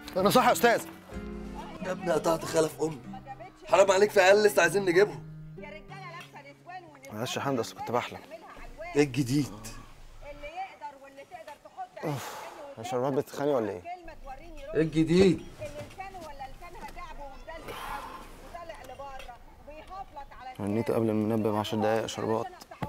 انا صح يا استاذ يا ابني قطعت خلف امي حرام عليك في عيال لسه عايزين نجيبهم معلش يا حمد اصل كنت بحلم ايه الجديد يا شربات بتتخاني ولا ايه ايه الجديد غنيت قبل المنبه ب 10 دقايق يا شربات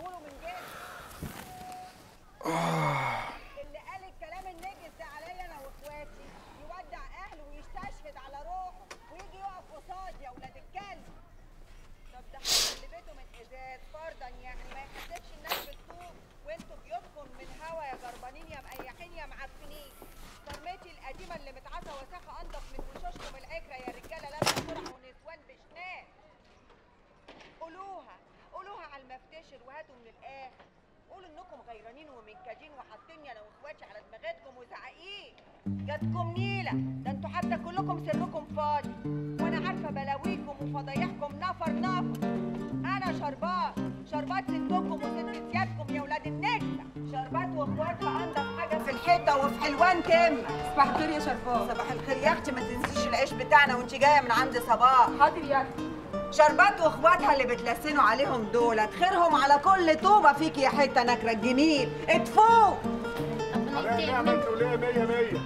اللي قال الكلام النجس ده عليا انا واخواتي يودع اهله ويستشهد على روحه ويجي يقف قصادي يا ولاد الكلب طب ده احنا اللي بيته من ازاز فرضا يعني ما يحسبش الناس بالطوب وانتوا بيوتكم من هوا يا جربانين يا مريحين يا معفنين صرمتي القديمه اللي متعصى وساخه انضف من وشوشكم العكره يا رجاله لابسه فرح ونسوان بشنان قولوها قولوها على المفتشر وهاتوا من الاخر قولوا انكم غيرانين ومنكدين وحاطيني انا واخواتي على دماغتكم وزعقين جاتكم نيله ده انتوا حتى كلكم سركم فاضي وانا عارفه بلاويكم وفضايحكم نفر نفر انا شربات شربات ستكم وست سيادكم يا ولاد النكسه شربات واخواتها انضف حاجه في الحيطه وفي حلوان تم صباح الخير يا شربات صباح الخير يا اختي ما تنسيش العيش بتاعنا وانت جايه من عند صباح حاضر يا اختي شربات واخواتها اللي بتلسنوا عليهم دولت خيرهم على كل طوبه فيك يا حته نكره الجميل اتفوق نعمة وليه مية مية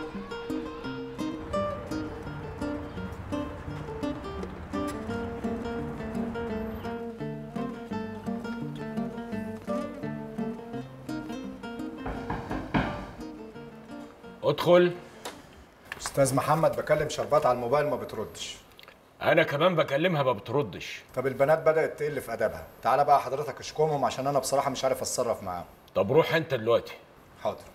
ادخل استاذ محمد بكلم شربات على الموبايل ما بتردش انا كمان بكلمها ما بتردش طب البنات بدأت تقل في أدبها تعالى بقى حضرتك اشكمهم عشان أنا بصراحة مش عارف أتصرف معاهم طب روح انت دلوقتي حاضر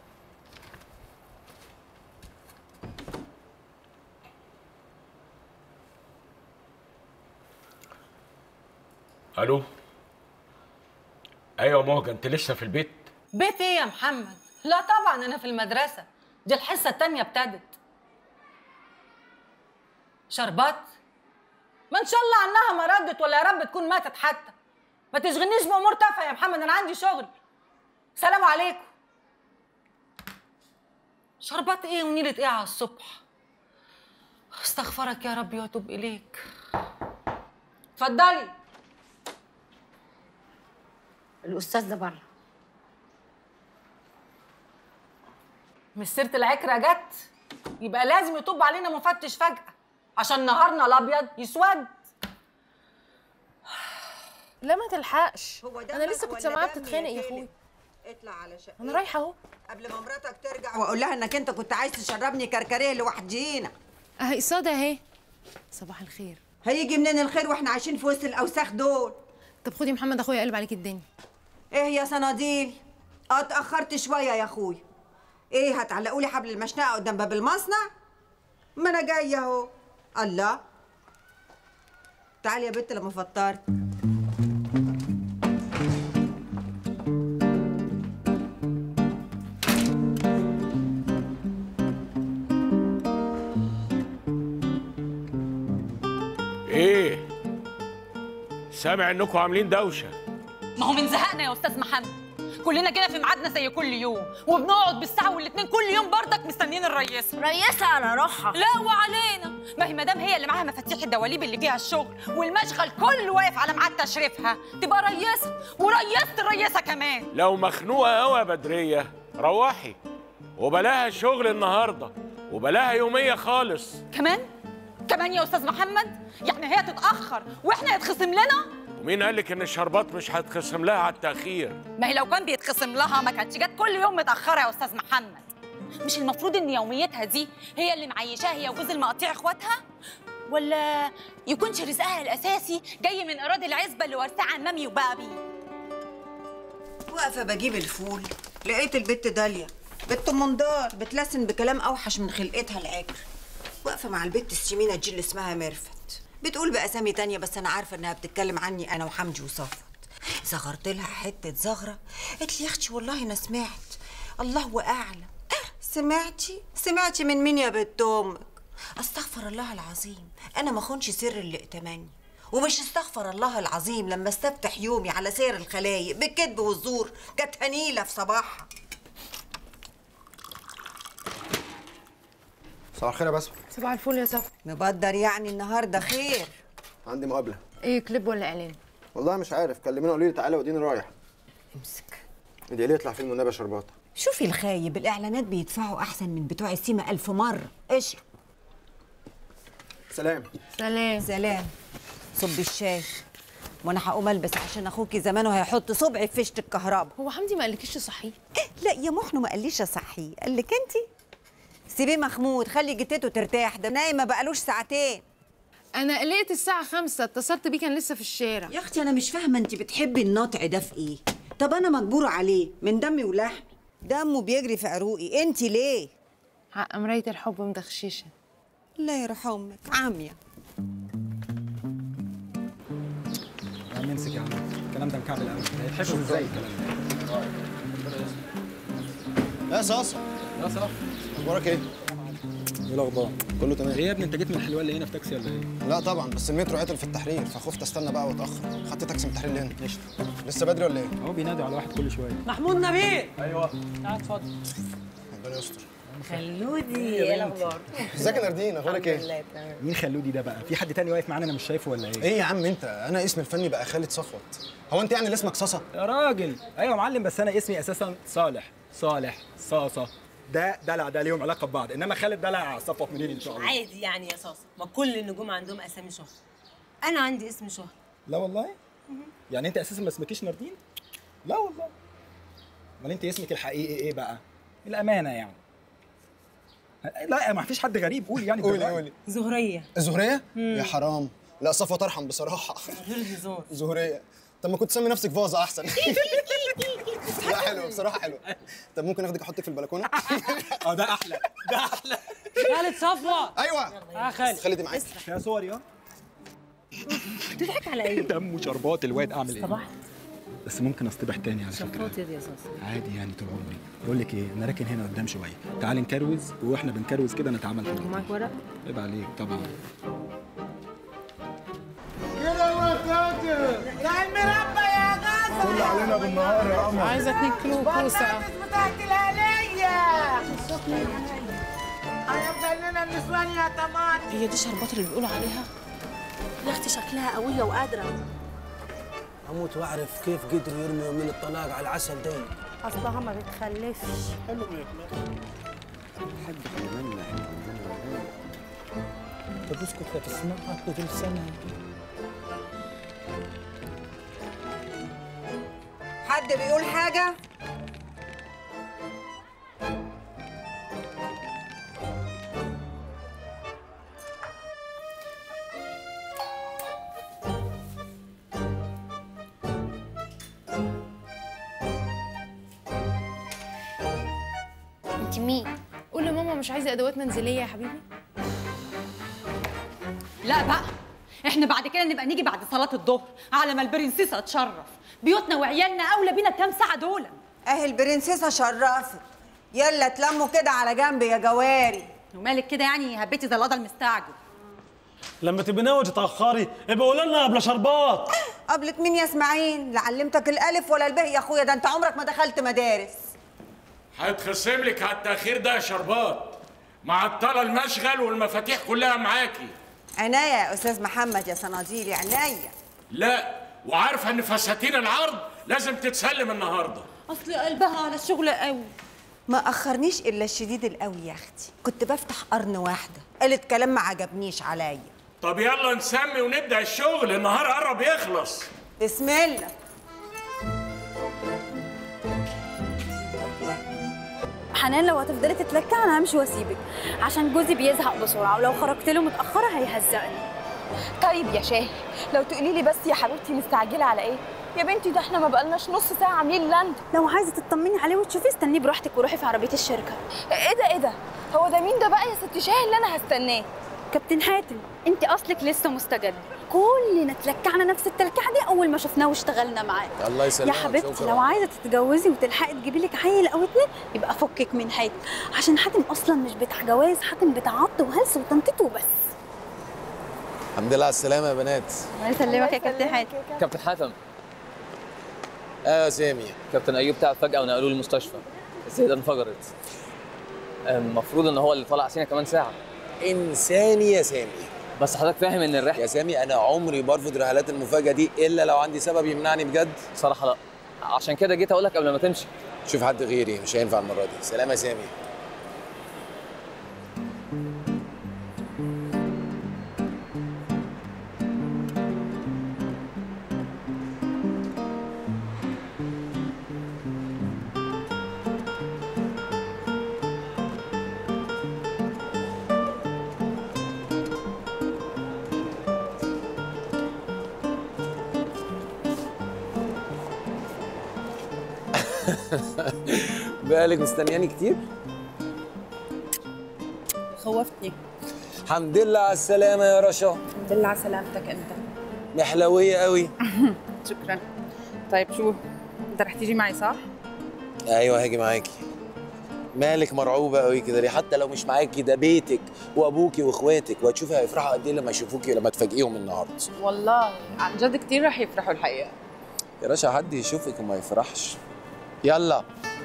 الو ايوه مهجة انت لسه في البيت بيت ايه يا محمد؟ لا طبعا انا في المدرسة دي الحصة التانية ابتدت شربات؟ ما ان شاء الله عنها ما ردت ولا يا رب تكون ماتت حتى ما تشغلنيش بامور تافهه يا محمد انا عندي شغل سلام عليكم شربات ايه ونيلة ايه على الصبح استغفرك يا ربي واتوب اليك اتفضلي الاستاذ ده بره مش سيره العكره جت يبقى لازم يطب علينا مفتش فجاه عشان نهارنا الابيض يسود لا ما تلحقش هو ده انا لسه ولا كنت سامعاها دم يا بتتخانق يا تالت؟ اخوي اطلع على شقتك انا رايحه اهو قبل ما مراتك ترجع واقول لها انك انت كنت عايز تشربني كركريه لوحدينا اهي قصادي اهي صباح الخير هيجي منين الخير واحنا عايشين في وسط الاوساخ دول طب خدي محمد اخويا قلب عليك الدنيا ايه يا صناديل اه اتاخرت شويه يا اخويا ايه هتعلقوا لي حبل المشنقه قدام باب المصنع ما انا جايه اهو الله تعالي يا بنت لما فطرت ايه سامع انكم عاملين دوشه ما هو من زهقنا يا استاذ محمد كلنا كده في ميعادنا زي كل يوم وبنقعد بالساعه والاتنين كل يوم بردك مستنيين الرئيسه ريسها على روحها لا وعلينا ما هي مدام هي اللي معاها مفاتيح الدواليب اللي فيها الشغل والمشغل كله واقف على ميعاد تشريفها تبقى ريسه وريسه الريسه كمان لو مخنوقه قوي يا بدريه روحي وبلاها شغل النهارده وبلاها يوميه خالص كمان كمان يا استاذ محمد يعني هي تتاخر واحنا يتخصم لنا ومين قالك ان الشربات مش هتخصم لها على التاخير ما هي لو كان بيتخصم لها ما كانتش جت كل يوم متاخره يا استاذ محمد مش المفروض ان يوميتها دي هي اللي معيشاها هي وجوز المقاطيع اخواتها ولا يكونش رزقها الاساسي جاي من اراضي العزبه اللي ورثها عن مامي وبابي واقفه بجيب الفول لقيت البت داليا بنت منضار بتلسن بكلام اوحش من خلقتها العكر واقفه مع البت السمينه دي اللي اسمها ميرفت بتقول باسامي تانية بس انا عارفه انها بتتكلم عني انا وحمدي وصفت زغرت لها حته زغره قالت لي يا اختي والله انا سمعت الله اعلم سمعتي سمعتي من مين يا بنت امك استغفر الله العظيم انا ما خونش سر اللي ائتمني ومش استغفر الله العظيم لما استفتح يومي على سير الخلايق بالكذب والزور جت هنيله في صباحها صباح الخير يا بسمة صباح الفل يا صفا مبدر يعني النهارده خير عندي مقابلة ايه كليب ولا اعلان والله مش عارف كلموني قالوا لي تعالى وديني رايح امسك ادعي لي يطلع فيلم والنبي شربات شوفي الخايب الاعلانات بيدفعوا احسن من بتوع السيما الف مره اشرب سلام سلام سلام صبي الشاي وانا هقوم البس عشان اخوكي زمانه هيحط صبعي في فيشه الكهرباء هو حمدي ما قالكيش صحيح لا يا محنو ما قاليش صحي قال لك انت سيبيه محمود خلي جتته ترتاح ده نايم ما بقالوش ساعتين انا قلقت الساعه خمسة اتصلت بيه كان لسه في الشارع يا اختي انا مش فاهمه انت بتحبي النطع ده في ايه طب انا مجبوره عليه من دمي ولحمي دمه بيجري في عروقي انت ليه حق مرايه الحب مدخششه الله يرحم امك عاميه يا عم امسك يا عم الكلام ده مكعبل قوي هيتحشوا ازاي الكلام ده يا صاصة يا صلاح اخبارك ايه؟ ايه الاخبار كله تمام ايه يا ابني انت جيت من الحلوه اللي هنا في تاكسي ولا ايه لا طبعا بس المترو عطل في التحرير فخفت استنى بقى واتاخر خدت تاكسي من التحرير لهنا قشطه لسه بدري ولا ايه؟ اهو بينادوا على واحد كل شويه محمود نبيل ربنا يستر خلودي ايه الاخبار ازيك يا ناردين اخبارك ايه؟ لا تمام مين خلودي ده بقى في حد تاني واقف معانا انا مش شايفه ولا ايه ايه يا عم انت انا اسمي الفني بقى خالد صفوت هو انت يعني اللي اسمك صاصة؟ يا راجل ايوه يا معلم بس انا اسمي اساسا صالح صالح صاصه ده دلع ده ليهم علاقه ببعض انما خالد دلع صفوت منين ان شاء الله عادي يعني يا صاصه ما كل النجوم عندهم اسامي شهر انا عندي اسم شهر لا والله يعني انت اساسا ما اسمكيش ناردين لا والله امال انت اسمك الحقيقي ايه بقى الامانه يعني لا ما فيش حد غريب قول يعني قولي دلوقتي. قولي زهريه الزهرية؟ يا حرام لا صفوت ارحم بصراحة غير الهزار زهرية طب ما كنت تسمي نفسك فازة احسن لا حلو بصراحة حلو طب ممكن اخدك احطك في البلكونة؟ اه ده احلى ده احلى خالد صفوه ايوه اه خالد خلي معاك يا صوري اه بتضحك على ايه دمه شربات الواد اعمل ايه صباح بس ممكن اصطبح تاني على فكره شفاط يا صاصه عادي يعني طول عمري بقول لك ايه انا راكن هنا قدام شويه تعال نكروز واحنا بنكروز كده نتعامل في معاك ورق عيب عليك طبعا عايزه 2 كيلو كوسه هي دي شربات اللي بيقولوا عليها يا اختي شكلها قويه وقادره اموت واعرف كيف قدروا يرموا من الطلاق على العسل ده اصلها ما بتخلفش طب اسكت لا تسمعها بدل سنه حد بيقول حاجه انت مين قول لماما مش عايزه ادوات منزليه يا حبيبي لا بقى احنا بعد كده نبقى نيجي بعد صلاة الظهر على ما البرنسيسة تشرف بيوتنا وعيالنا أولى بينا كام ساعة دول اهي البرنسيسه شرفت يلا تلموا كده على جنب يا جواري ومالك كده يعني هبيتي زي القضا المستعجل لما تبقي ناوي تتاخري ابقى قولي لنا قبل شربات قبلك مين يا اسماعيل لا علمتك الالف ولا الباء يا اخويا ده انت عمرك ما دخلت مدارس هيتخصم لك على التأخير ده يا شربات معطلة المشغل والمفاتيح كلها معاكي عناية يا استاذ محمد يا صناديلي عناية لا وعارفة إن فساتين العرض لازم تتسلم النهاردة أصل قلبها على الشغل قوي ما اخرنيش الا الشديد القوي يا اختي كنت بفتح قرن واحده قالت كلام ما عجبنيش عليا طب يلا نسمي ونبدأ الشغل النهار قرب يخلص بسم الله حنان لو هتفضلي تتلكى انا همشي واسيبك عشان جوزي بيزهق بسرعه ولو خرجت له متاخره هيهزقني طيب يا شاهي لو تقولي لي بس يا حبيبتي مستعجله على ايه يا بنتي ده احنا ما بقالناش نص ساعه عاملين لاند لو عايزه تطمني عليه وتشوفي استنيه براحتك وروحي في عربيه الشركه ايه ده ايه ده هو ده مين ده بقى يا ست شاهي اللي انا هستناه كابتن حاتم انت اصلك لسه مستجد كلنا اتلكعنا نفس التلكعه دي اول ما شفناه واشتغلنا معاه الله يا حبيبتي لو عايزه تتجوزي وتلحقي تجيبي لك عيل او اتنين يبقى فكك من حاتم عشان حاتم اصلا مش بتاع جواز حاتم بتاع عض وهلس وتنطيط وبس الحمد لله على السلامة يا بنات الله يسلمك يا كابتن حاتم كابتن حاتم ايوه يا سامي كابتن ايوب تعب فجاه ونقلوه المستشفى السيده انفجرت المفروض ان هو اللي طالع سينا كمان ساعه انساني يا سامي بس حضرتك فاهم ان الرحله يا سامي انا عمري برفض رحلات المفاجاه دي الا لو عندي سبب يمنعني بجد صراحه لا عشان كده جيت اقول لك قبل ما تمشي شوف حد غيري مش هينفع المره دي سلام يا سامي بالك مستنياني كتير خوفتني الحمد لله على السلامه يا رشا الحمد لله على سلامتك انت محلويه قوي شكرا طيب شو انت رح تيجي معي صح؟ ايوه هاجي معاكي مالك مرعوبه قوي كده ليه حتى لو مش معاكي ده بيتك وابوكي واخواتك وهتشوفي هيفرحوا قد ايه لما يشوفوكي لما تفاجئيهم النهارده والله عن جد كثير رح يفرحوا الحقيقه يا رشا حد يشوفك وما يفرحش يلا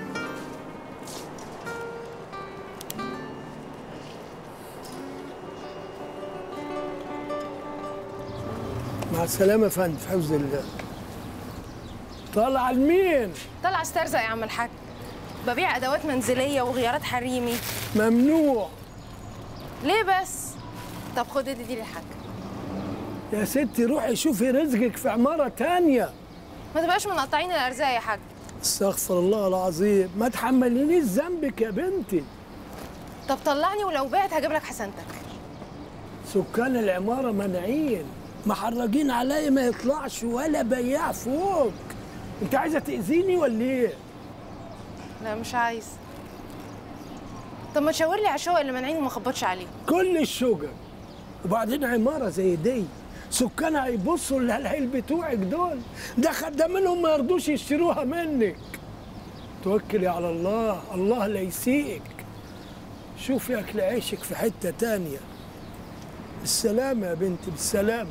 مع السلامة يا فندم في حفظ الله طالع لمين؟ طلع استرزق يا عم الحاج ببيع ادوات منزليه وغيارات حريمي ممنوع ليه بس طب خد دي دي للحاج يا ستي روحي شوفي رزقك في عمارة تانية ما تبقاش من قطاعين الارزاق يا حاج استغفر الله العظيم ما تحملينيش ذنبك يا بنتي طب طلعني ولو بعت هجيب لك حسنتك سكان العمارة منعين محرجين عليا ما يطلعش ولا بياع فوق انت عايزة تأذيني ولا ايه؟ لا مش عايز طب ما تشاور لي على الشقق اللي مانعين وما خبطش عليه كل الشجر وبعدين عمارة زي دي سكانها هيبصوا للعيال بتوعك دول ده خدامينهم ما يرضوش يشتروها منك توكلي على الله الله لا يسيئك شوفي اكل عيشك في حتة تانية بالسلامة يا بنتي بالسلامة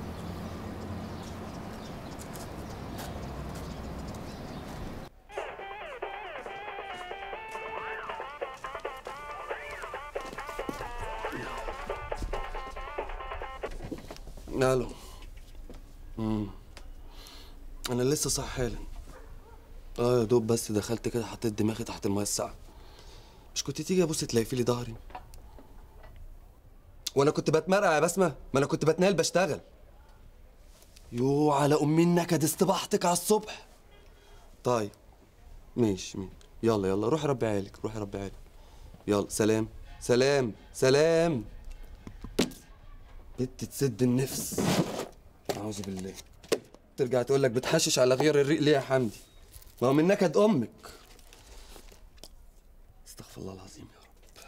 الو امم انا لسه صح حالا اه يا دوب بس دخلت كده حطيت دماغي تحت المايه الساقعه مش كنت تيجي ابص تلاقي لي ظهري وانا كنت بتمرقع يا بسمه ما انا كنت بتنال بشتغل يو على امي النكد استباحتك على الصبح طيب ماشي ماشي يلا يلا روحي ربي عيالك روحي ربي عيالك يلا سلام سلام سلام بنت تسد النفس اعوذ بالله ترجع تقول لك بتحشش على غير الريق ليه يا حمدي ما هو من نكد امك استغفر الله العظيم يا رب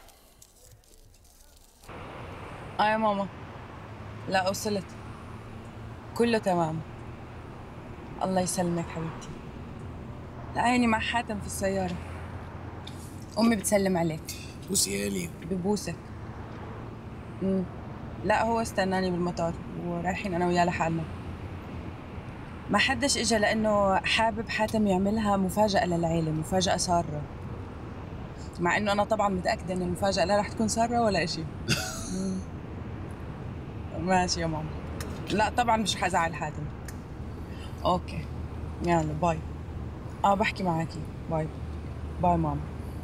اه يا ماما لا وصلت كله تمام الله يسلمك حبيبتي لا عيني مع حاتم في السيارة أمي بتسلم عليك بوسيالي ببوسك مم. لا هو استناني بالمطار ورايحين أنا وياه لحالنا ما حدش إجا لأنه حابب حاتم يعملها مفاجأة للعيلة مفاجأة سارة مع إنه أنا طبعا متأكدة إن المفاجأة لا رح تكون سارة ولا إشي مم. ماشي يا ماما لا طبعا مش حزعل حاتم اوكي يلا باي اه بحكي معاكي باي باي ماما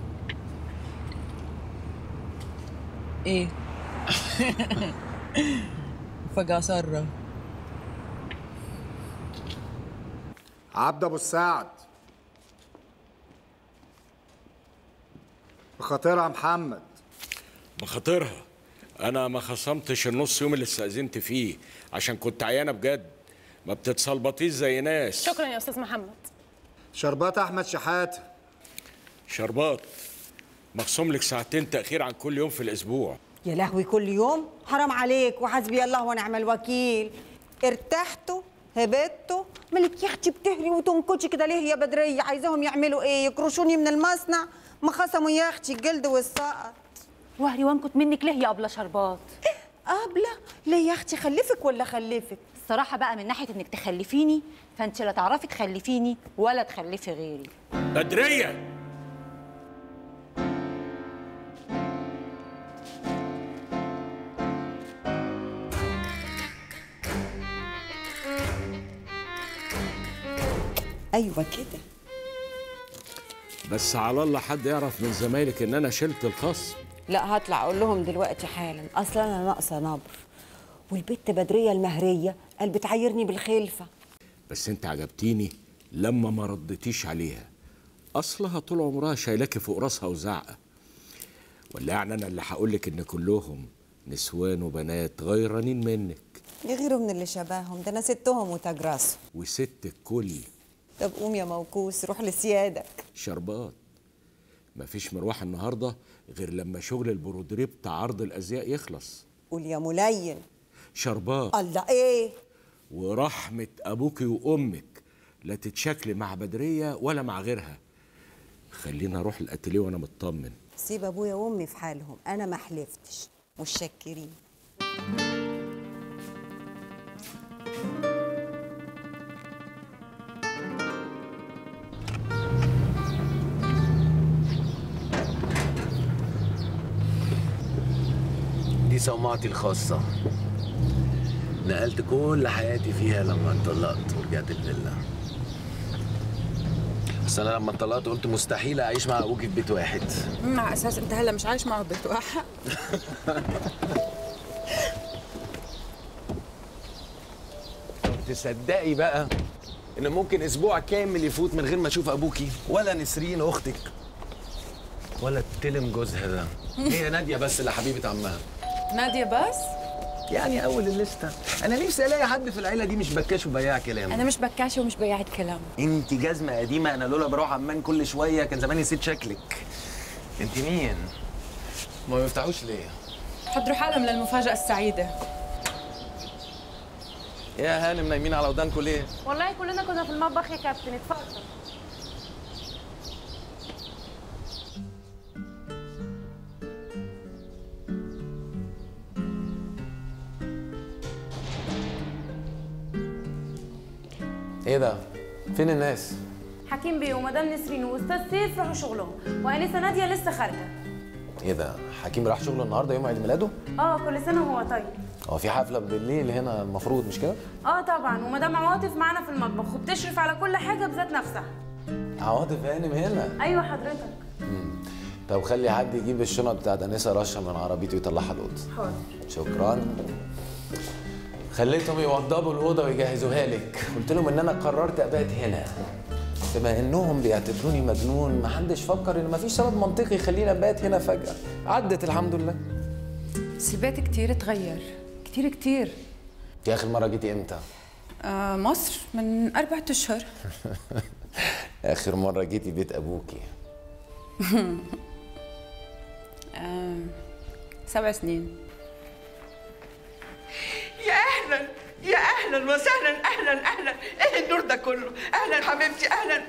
ايه فجأة سارة عبد ابو السعد بخاطرها محمد بخاطرها انا ما خصمتش النص يوم اللي استأذنت فيه عشان كنت عيانه بجد ما بتتصلبطيش زي ناس شكرا يا استاذ محمد شربات احمد شحاته شربات مخصوم لك ساعتين تأخير عن كل يوم في الأسبوع يا لهوي كل يوم حرام عليك وحسبي الله ونعم الوكيل ارتحتوا هبطتوا مالك يا اختي بتهري وتنكشي كده ليه يا بدريه عايزاهم يعملوا ايه يكرشوني من المصنع ما خصموا يا اختي الجلد والسقط وهري وانكت منك ليه يا ابله شربات قابله ليه يا اختي خلفك ولا خلفك الصراحه بقى من ناحيه انك تخلفيني فانت لا تعرفي تخلفيني ولا تخلفي غيري بدرية ايوه كده بس على الله حد يعرف من زمايلك ان انا شلت الخصم لا هطلع اقول لهم دلوقتي حالا اصلا انا ناقصه نبر والبت بدريه المهريه قال بتعايرني بالخلفه بس انت عجبتيني لما ما ردتيش عليها اصلها طول عمرها شايلاكي فوق راسها وزعقه ولا يعني انا اللي هقولك ان كلهم نسوان وبنات غيرانين منك يغيروا من اللي شبههم ده انا ستهم وتاج راسهم وست الكل طب قوم يا موكوس روح لسيادك شربات مفيش مروحه النهارده غير لما شغل البرودري بتاع عرض الازياء يخلص قول يا ملين شربات الله ايه ورحمه ابوكي وامك لا تتشكلي مع بدريه ولا مع غيرها خلينا اروح الاتيليه وانا مطمن سيب ابويا وامي في حالهم انا ما حلفتش متشكرين دي صومعتي الخاصة نقلت كل حياتي فيها لما اتطلقت ورجعت الفيلا بس انا لما اتطلقت قلت مستحيل اعيش مع ابوكي في بيت واحد مع اساس انت هلا مش عايش معه ببيت واحد تصدقي بقى ان ممكن اسبوع كامل يفوت من غير ما اشوف ابوكي ولا نسرين اختك ولا تلم جوزها ده هي ناديه بس اللي حبيبه عمها ناديه بس يعني اول الليسته انا نفسي الاقي حد في العيله دي مش بكاش وبياع كلام انا مش بكاشه ومش بياعة كلام انت جزمه قديمه انا لولا بروح عمان كل شويه كان زماني نسيت شكلك انت مين ما بيفتحوش ليه حضروا حالهم للمفاجاه السعيده يا هانم نايمين على ودانكم ليه والله كلنا كنا في المطبخ يا كابتن اتفضل ايه ده فين الناس حكيم بيه ومدام نسرين واستاذ سيف راحوا شغلهم وانسه ناديه لسه خارجه ايه ده حكيم راح شغله النهارده يوم عيد ميلاده اه كل سنه وهو طيب هو في حفله بالليل هنا المفروض مش كده اه طبعا ومدام عواطف معانا في المطبخ وبتشرف على كل حاجه بذات نفسها عواطف هانم هنا ايوه حضرتك طب خلي حد يجيب الشنط بتاعت انسه رشه من عربيته ويطلعها الاوضه حاضر شكرا خليتهم يوضبوا الاوضه ويجهزوها لك قلت لهم ان انا قررت ابات هنا بما انهم بيعتبروني مجنون محدش فكر ان مفيش سبب منطقي يخليني ابات هنا فجاه عدت الحمد لله بس البيت كتير اتغير كتير كتير دي اخر مره جيتي امتى آه مصر من أربعة أشهر اخر مره جيتي بيت ابوكي آه سبع سنين يا اهلا يا اهلا وسهلا اهلا اهلا ايه النور ده كله اهلا حبيبتي اهلا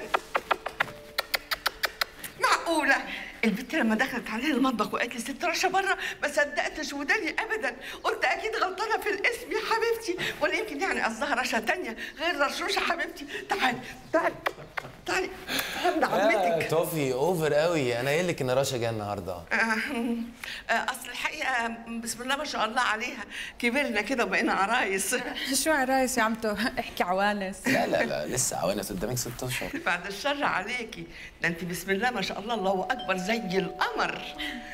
معقوله البنت لما دخلت عليها المطبخ وقالت لي ست رشا بره ما صدقتش وداني ابدا قلت اكيد غلطانه في الاسم يا حبيبتي ولا يمكن يعني قصدها رشا تانية غير رشوشه حبيبتي تعالي تعالي تعالي تعالي عمتك توفي اوفر قوي انا قايل لك ان رشا جايه النهارده آه، آه، اصل الحقيقه بسم الله ما شاء الله عليها كبرنا كده وبقينا عرايس شو عرايس يا عمتو احكي عوانس لا لا لا لسه عوانس قدامك ست اشهر بعد الشر عليكي ده انت بسم الله ما شاء الله الله اكبر زي القمر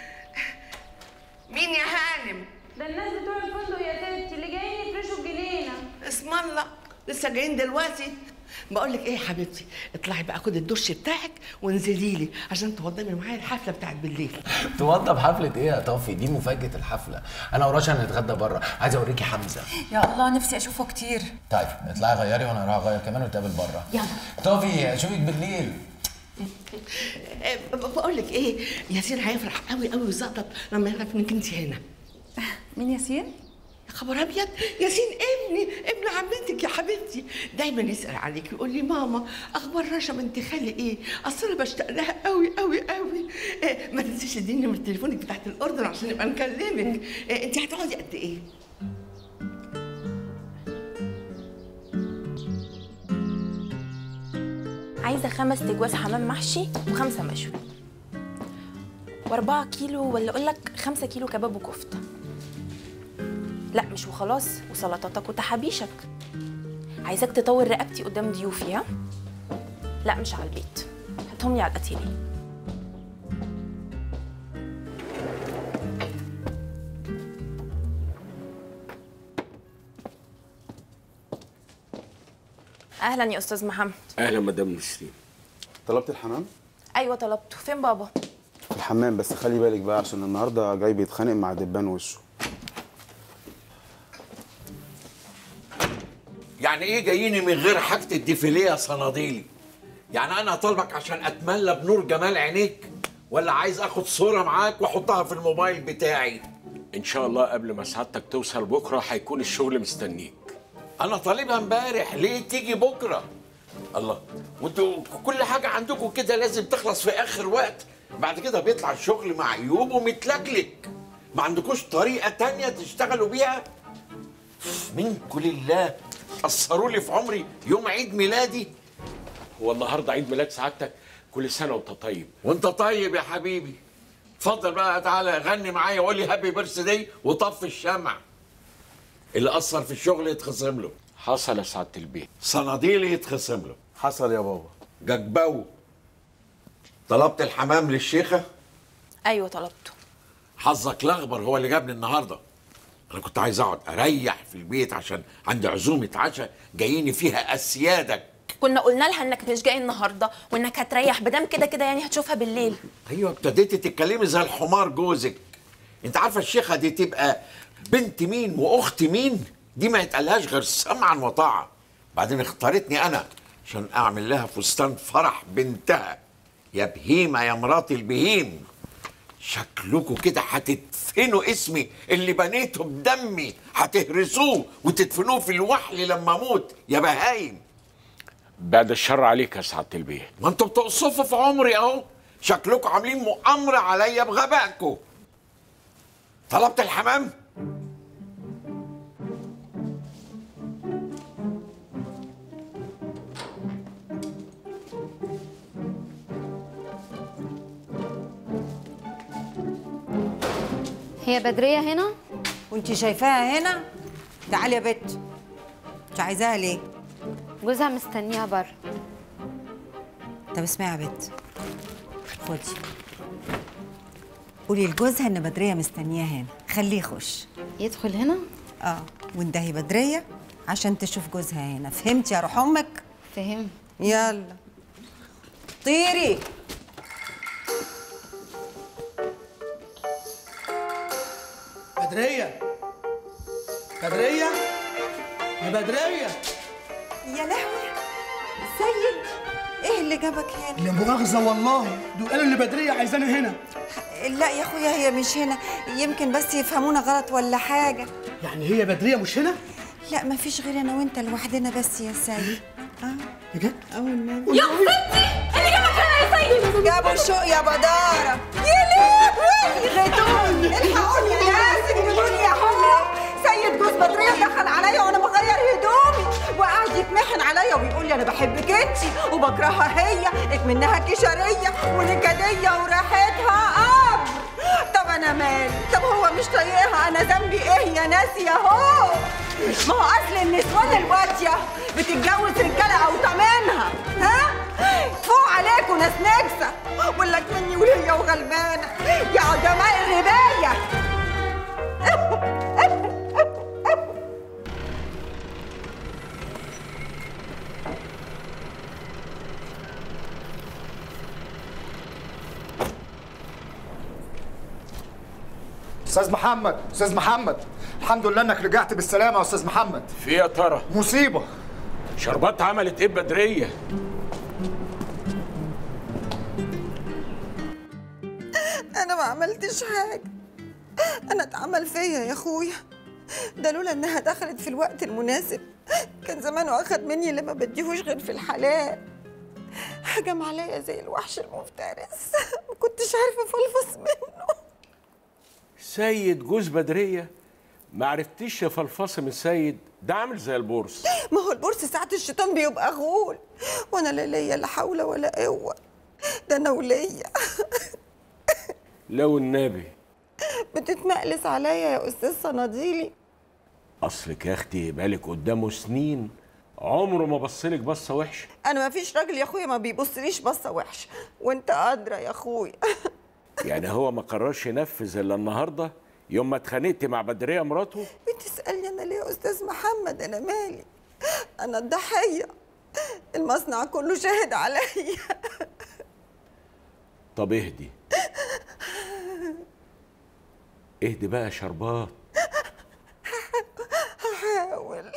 مين يا هانم ده الناس بتوع الفندق يا ستي اللي جايين يفرشوا الجنينه اسم الله لسه جايين دلوقتي بقول لك ايه يا حبيبتي اطلعي بقى خدي الدش بتاعك وانزلي لي عشان توضبي معايا الحفله بتاعت بالليل توضب حفله ايه يا طافي دي مفاجاه الحفله انا ورشا هنتغدى بره عايز اوريكي حمزه يا الله نفسي اشوفه كتير طيب اطلعي غيري وانا هروح اغير كمان ونتقابل بره يلا طافي اشوفك بالليل آه، بقول لك ايه ياسين هيفرح قوي قوي ويزقطط لما يعرف انك انت هنا مين ياسين؟ يا خبر ابيض ياسين ابني ابن عمتك يا حبيبتي دايما يسال عليك يقول لي ماما اخبار رشا بنت خالي ايه اصل انا بشتاق لها قوي قوي قوي إيه ما تنسيش تديني نمره تليفونك بتاعت الاردن عشان نبقى نكلمك إيه انت هتقعدي قد ايه عايزه خمس تجواز حمام محشي وخمسه مشوي واربعة كيلو ولا اقول لك خمسة كيلو كباب وكفته لا مش وخلاص وسلطاتك وتحابيشك عايزاك تطور رقبتي قدام ضيوفي ها لا مش على البيت هاتهم لي على الاتيلي اهلا يا استاذ محمد اهلا مدام نسرين طلبت الحمام ايوه طلبته فين بابا في الحمام بس خلي بالك بقى عشان النهارده جاي بيتخانق مع دبان وشه يعني ايه جاييني من غير حاجة الديفيليه يا صناديلي؟ يعني انا طالبك عشان اتملى بنور جمال عينيك ولا عايز اخد صورة معاك واحطها في الموبايل بتاعي؟ ان شاء الله قبل ما سعادتك توصل بكره هيكون الشغل مستنيك انا طالبها امبارح ليه تيجي بكرة؟ الله وانتوا كل حاجة عندكم كده لازم تخلص في اخر وقت بعد كده بيطلع الشغل معيوب ومتلكلك ما عندكوش طريقة تانية تشتغلوا بيها؟ منكم لله قصروا لي في عمري يوم عيد ميلادي هو النهارده عيد ميلاد سعادتك كل سنه وانت طيب وانت طيب يا حبيبي اتفضل بقى تعالى غني معايا وقول لي هابي بيرث داي وطفي الشمع اللي اثر في الشغل يتخصم له حصل يا سعاده البيت صناديلي يتخصم له حصل يا بابا جاكبو طلبت الحمام للشيخه ايوه طلبته حظك الاخبر هو اللي جابني النهارده انا كنت عايز اقعد اريح في البيت عشان عندي عزومه عشاء جاييني فيها اسيادك كنا قلنا لها انك مش جاي النهارده وانك هتريح بدام كده كده يعني هتشوفها بالليل ايوه ابتديتي تتكلمي زي الحمار جوزك انت عارفه الشيخه دي تبقى بنت مين واخت مين دي ما يتقالهاش غير سمعا وطاعه بعدين اختارتني انا عشان اعمل لها فستان فرح بنتها يا بهيمه يا مراتي البهيم شكلكوا كده هتدفنوا اسمي اللي بنيته بدمي هتهرسوه وتدفنوه في الوحل لما اموت يا بهايم بعد الشر عليك يا سعاده البيت ما انتوا بتقصفوا في عمري اهو شكلكم عاملين مؤامره عليا بغبائكم طلبت الحمام هي بدرية هنا؟ وانت شايفاها هنا تعالي يا بت انت عايزاها ليه جوزها مستنيها بره طب اسمعي يا بت خدي قولي لجوزها ان بدريه مستنياه هنا خليه يخش يدخل هنا اه واندهي بدريه عشان تشوف جوزها هنا فهمتي يا روح امك فهمت يلا طيري بدرية بدرية يا بدرية يا لهوي سيد ايه اللي جابك هنا لا مؤاخذة والله دول قالوا اللي بدرية عايزاني هنا لا يا اخويا هي مش هنا يمكن بس يفهمونا غلط ولا حاجه يعني هي بدرية مش هنا؟ لا مفيش غير انا وانت لوحدنا بس يا سيد اه بجد؟ اه والنبي يا ستي اللي جابك هنا يا سيد جابوا الشوق يا بدارة يا لهوي غيتون الحقوني يا ناس اجيبوني يا حمو سيد جوز بدرية دخل عليا وانا بغير هدومي وقعد يتمحن عليا ويقول لي انا بحبك انت وبكرهها هي اكمنها كشرية ونكدية وريحتها قبر طب انا مالي طب هو مش طايقها انا ذنبي ايه يا ناس يا هو ما هو اصل النسوان الواطيه بتتجوز رجاله اوطى منها ها فوق عليكم ناس نكسه ولا مني وليا وغلبانه يا عدماء الربايه استاذ محمد استاذ محمد الحمد لله انك رجعت بالسلامه يا استاذ محمد في يا ترى مصيبه شربات عملت ايه بدريه انا ما عملتش حاجه انا اتعمل فيا يا اخويا ده لولا انها دخلت في الوقت المناسب كان زمانه اخد مني اللي ما بديهوش غير في الحلال هجم عليا زي الوحش المفترس ما كنتش عارفه افلفص منه سيد جوز بدريه ما عرفتيش يا فلفصه من سيد ده عامل زي البورس ما هو البورس ساعة الشيطان بيبقى غول وانا لا ليا لا حول ولا قوه ده انا وليا لو النبي بتتمقلس عليا يا استاذ صناديلي اصلك يا اختي بالك قدامه سنين عمره ما بصلك بصه وحشه انا ما فيش راجل يا اخويا ما بيبصليش بصه وحشه وانت ادرى يا اخويا يعني هو ما قررش ينفذ الا النهارده يوم ما اتخانقت مع بدريه مراته بتسالني انا ليه يا استاذ محمد انا مالي انا الضحيه المصنع كله شاهد عليا طب اهدي اهدي بقى يا شربات هحاول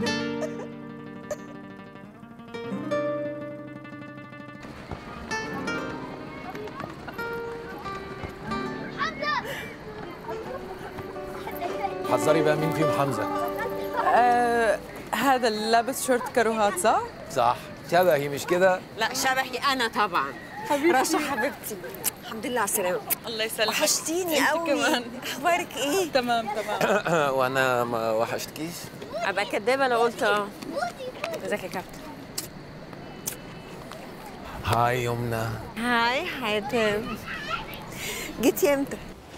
حذري بقى مين فيهم حمزه آه هذا اللي لابس شورت كاروهات صح؟ صح شبهي مش كده لا شبهي انا طبعا حبيبتي. رشا حبيبتي الحمد لله على السلامه الله يسلمك وحشتيني انت قوي كمان. اخبارك ايه تمام تمام وانا ما وحشتكيش ابقى كدابه لو قلت اه ازيك يا كابتن هاي يمنى هاي حاتم جيتي امتى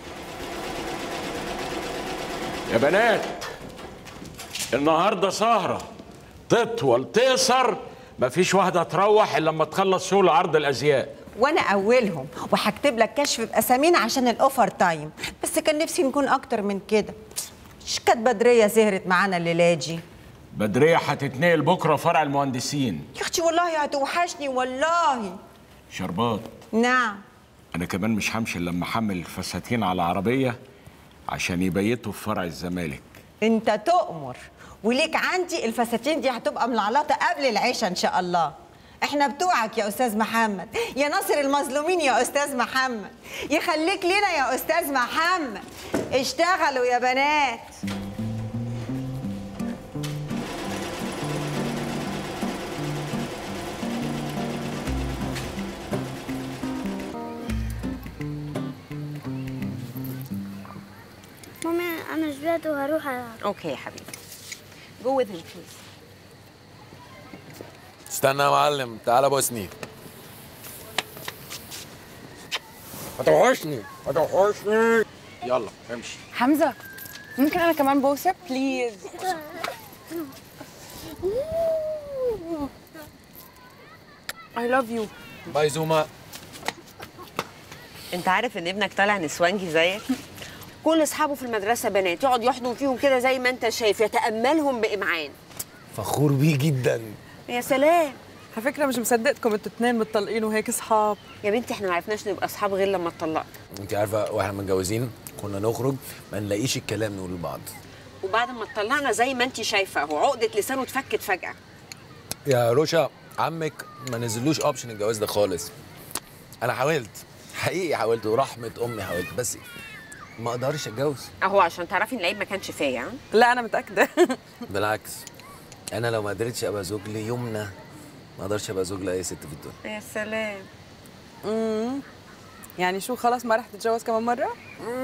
يا بنات النهارده سهره تطول تقصر مفيش واحده تروح الا لما تخلص شغل عرض الازياء وانا اولهم وهكتب لك كشف باسامينا عشان الاوفر تايم بس كان نفسي نكون اكتر من كده مش كانت بدريه زهرت معانا الليله دي بدريه هتتنقل بكره فرع المهندسين يا اختي والله هتوحشني والله شربات نعم انا كمان مش همشي إلا لما احمل الفساتين على عربيه عشان يبيتوا في فرع الزمالك انت تؤمر وليك عندي الفساتين دي هتبقى ملعلطه قبل العشاء ان شاء الله احنا بتوعك يا استاذ محمد يا ناصر المظلومين يا استاذ محمد يخليك لنا يا استاذ محمد اشتغلوا يا بنات مامي انا شبعت وهروح العب اوكي يا حبيبي جو وذ هيم بليز استنى يا معلم تعالى بوسني هتوحشني هتوحشني يلا امشي حمزه ممكن انا كمان بوسه بليز I love you باي زوما انت عارف ان ابنك طالع نسوانجي زيك كل اصحابه في المدرسه بنات يقعد يحضن فيهم كده زي ما انت شايف يتاملهم بامعان فخور بيه جدا يا سلام على فكره مش مصدقتكم انتوا اتنين متطلقين وهيك اصحاب يا بنتي احنا ما عرفناش نبقى اصحاب غير لما اتطلقت انت عارفه واحنا متجوزين كنا نخرج ما نلاقيش الكلام نقول لبعض وبعد ما اتطلقنا زي ما انت شايفه اهو عقده لسانه اتفكت فجاه يا روشا عمك ما نزلوش اوبشن الجواز ده خالص انا حاولت حقيقي حاولت ورحمه امي حاولت بس ما اقدرش اتجوز اهو عشان تعرفي ان العيب ما كانش فيا ها؟ لا انا متاكده بالعكس انا لو ما قدرتش ابقى زوج ليمنى ما اقدرش ابقى زوج لاي ست في الدنيا يا سلام امم يعني شو خلاص ما رح تتجوز كمان مره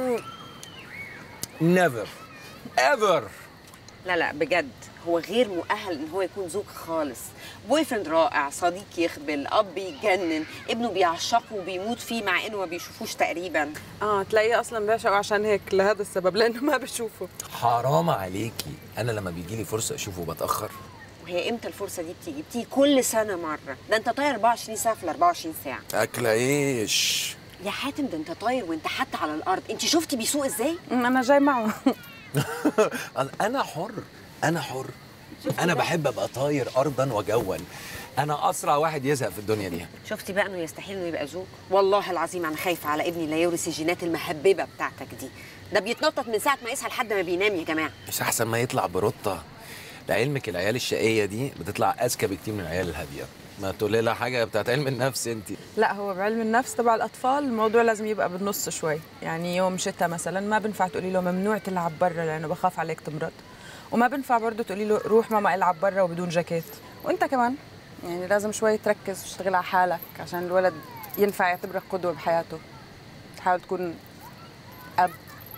نيفر ايفر لا لا بجد هو غير مؤهل ان هو يكون زوج خالص بوي فريند رائع صديق يخبل اب يجنن ابنه بيعشقه وبيموت فيه مع انه ما بيشوفوش تقريبا اه تلاقيه اصلا بيعشقه عشان هيك لهذا السبب لانه ما بشوفه حرام عليكي انا لما بيجي لي فرصه اشوفه بتاخر وهي امتى الفرصه دي بتيجي بتيجي كل سنه مره ده انت طاير 24 ساعه في ال 24 ساعه اكل عيش يا حاتم ده انت طاير وانت حتى على الارض انت شفتي بيسوق ازاي انا جاي معه انا حر انا حر انا بحب ابقى طاير ارضا وجوا انا اسرع واحد يزهق في الدنيا دي شفتي بقى انه يستحيل انه يبقى زوج والله العظيم انا خايفه على ابني لا يورث الجينات المهببه بتاعتك دي ده بيتنطط من ساعه ما يصحى لحد ما بينام يا جماعه مش احسن ما يطلع برطه لعلمك العيال الشقيه دي بتطلع اذكى بكتير من العيال الهاديه ما تقولي لها حاجه بتاعت علم النفس انت لا هو بعلم النفس تبع الاطفال الموضوع لازم يبقى بالنص شوي يعني يوم شتاء مثلا ما بنفع تقولي له ممنوع تلعب برا لانه بخاف عليك تمرض وما بنفع برضه تقولي له روح ماما العب برا وبدون جاكيت وانت كمان يعني لازم شوي تركز وتشتغل على حالك عشان الولد ينفع يعتبرك قدوه بحياته تحاول تكون اب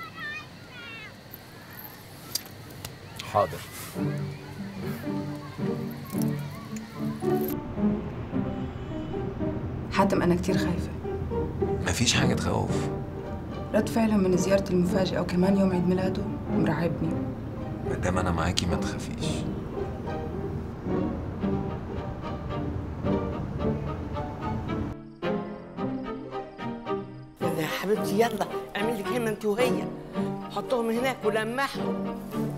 حاضر حاتم انا كتير خايفه مفيش حاجه تخوف رد فعله من زيارة المفاجأة وكمان يوم عيد ميلاده مرعبني ما دام انا معاكي ما تخافيش يلا اعمل لك هنا انت وهي حطهم هناك ولمحهم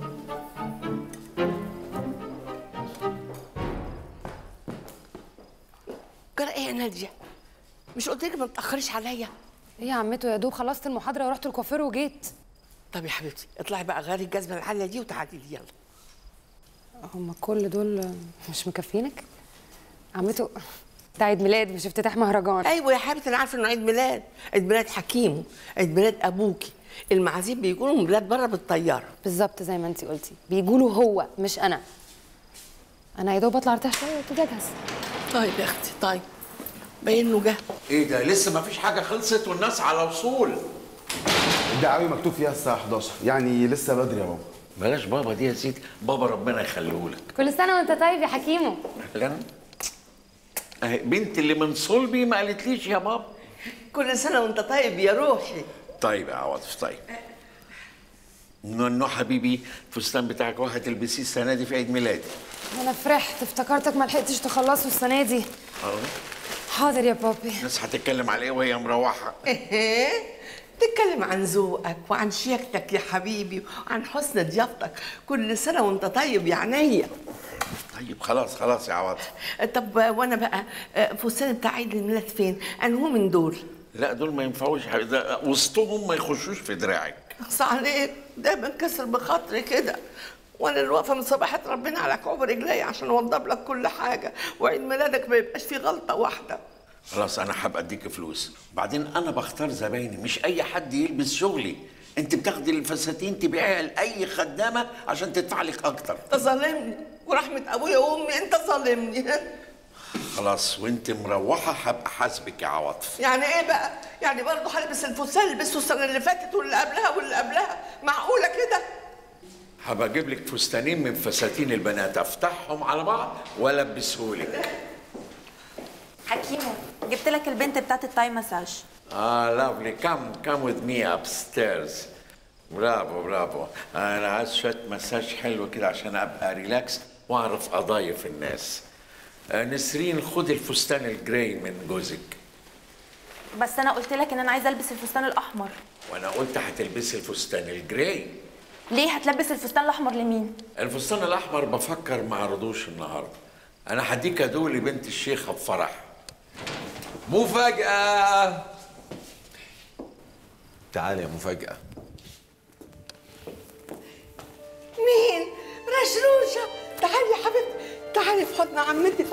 جرى ايه يا ناديه مش قلت لك ما تاخريش عليا ايه يا عمته يا دوب خلصت المحاضره ورحت الكوافير وجيت طب يا حبيبتي اطلعي بقى غيري الجزمه العاليه دي وتعالي لي يلا هما كل دول مش مكفينك عمته ده عيد ميلاد مش افتتاح مهرجان ايوه يا حبيبتي انا عارفه انه عيد ميلاد عيد ميلاد حكيمه عيد ميلاد ابوكي المعازيم بيجوا من بلاد بره بالطياره بالظبط زي ما انت قلتي بيقولوا هو مش انا انا يا دوب اطلع ارتاح شويه وابتدي اجهز طيب يا اختي طيب باين انه جه ايه ده لسه ما فيش حاجه خلصت والناس على وصول الدعاوي مكتوب فيها الساعه 11 يعني لسه بدري يا بابا بلاش بابا دي يا سيدي بابا ربنا يخليه لك كل سنه وانت طيب يا حكيمو اهلا اهي بنت اللي من صلبي ما قالتليش يا بابا كل سنه وانت طيب يا روحي طيب يا عواطف طيب نونو حبيبي الفستان بتاعك واحد تلبسيه السنه دي في عيد ميلادي انا فرحت افتكرتك ما لحقتش تخلصه السنه دي اه حاضر يا بابي الناس هتتكلم على ايه وهي مروحه ايه تتكلم عن ذوقك وعن شياكتك يا حبيبي وعن حسن ضيافتك كل سنه وانت طيب يا عينيا طيب خلاص خلاص يا عواطف طب وانا بقى آه، فستان بتاع عيد الميلاد فين انهو من دول لا دول ما ينفعوش يا حبيبي، ده وسطهم ما يخشوش في دراعك اقصى عليك دايما كسر بخاطري كده وانا اللي واقفه من صباحة ربنا على كعب رجلي عشان اوضب لك كل حاجه وعيد ميلادك ما يبقاش فيه غلطه واحده خلاص انا حابب اديك فلوس بعدين انا بختار زبايني مش اي حد يلبس شغلي انت بتاخدي الفساتين تبيعيها لاي خدامه عشان تدفع لك اكتر انت ظالمني ورحمه ابويا وامي انت ظالمني خلاص وانت مروحه هبقى حاسبك يا عواطف يعني ايه بقى يعني برضه هلبس الفستان اللي لبسته السنه اللي فاتت واللي قبلها واللي قبلها معقوله كده هبقى اجيب لك فستانين من فساتين البنات افتحهم على بعض والبسهولك حكيمو جبت لك البنت بتاعت التاي مساج اه لافلي كم كم وذ مي اب ستيرز برافو برافو انا عايز شويه مساج حلو كده عشان ابقى ريلاكس واعرف اضايف الناس آه نسرين خد الفستان الجراي من جوزك بس انا قلت لك ان انا عايزه البس الفستان الاحمر وانا قلت هتلبسي الفستان الجراي ليه هتلبس الفستان الاحمر لمين الفستان الاحمر بفكر ما عرضوش النهارده انا هديك كادو لبنت الشيخه بفرح مفاجأة تعالي يا مفاجأة مين رشروشه تعالي يا حبيبتي تعالي في حضن عمتك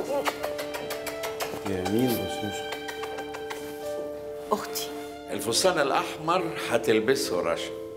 يا مين رشوشه اختي الفستان الاحمر هتلبسه رشا